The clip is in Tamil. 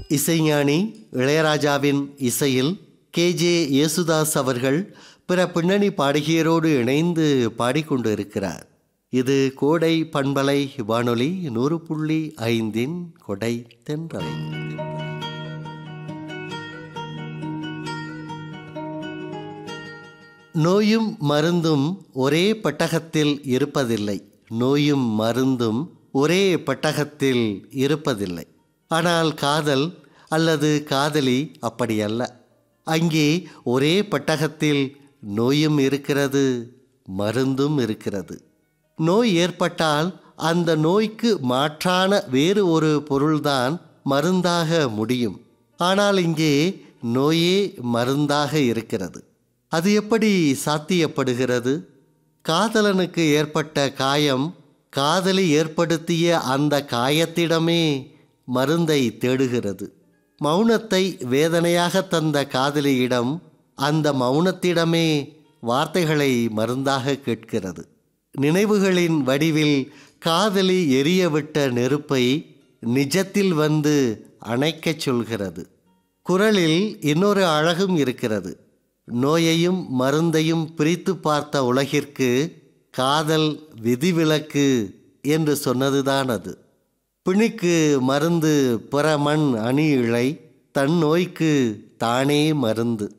இசைஞானி இளையராஜாவின் இசையில் கே ஜே யேசுதாஸ் அவர்கள் பிற பின்னணி பாடகியரோடு இணைந்து பாடிக்கொண்டு இருக்கிறார் இது கோடை பண்பலை வானொலி நூறு புள்ளி ஐந்தின் கொடை தென்றலை நோயும் மருந்தும் ஒரே பெட்டகத்தில் இருப்பதில்லை நோயும் மருந்தும் ஒரே பெட்டகத்தில் இருப்பதில்லை ஆனால் காதல் அல்லது காதலி அப்படியல்ல அங்கே ஒரே பெட்டகத்தில் நோயும் இருக்கிறது மருந்தும் இருக்கிறது நோய் ஏற்பட்டால் அந்த நோய்க்கு மாற்றான வேறு ஒரு பொருள்தான் மருந்தாக முடியும் ஆனால் இங்கே நோயே மருந்தாக இருக்கிறது அது எப்படி சாத்தியப்படுகிறது காதலனுக்கு ஏற்பட்ட காயம் காதலி ஏற்படுத்திய அந்த காயத்திடமே மருந்தை தேடுகிறது மௌனத்தை வேதனையாக தந்த காதலியிடம் அந்த மௌனத்திடமே வார்த்தைகளை மருந்தாக கேட்கிறது நினைவுகளின் வடிவில் காதலி எரியவிட்ட நெருப்பை நிஜத்தில் வந்து அணைக்கச் சொல்கிறது குரலில் இன்னொரு அழகும் இருக்கிறது நோயையும் மருந்தையும் பிரித்து பார்த்த உலகிற்கு காதல் விதிவிலக்கு என்று சொன்னதுதான் அது பிணிக்கு மருந்து பிற மண் அணி இழை தன் நோய்க்கு தானே மருந்து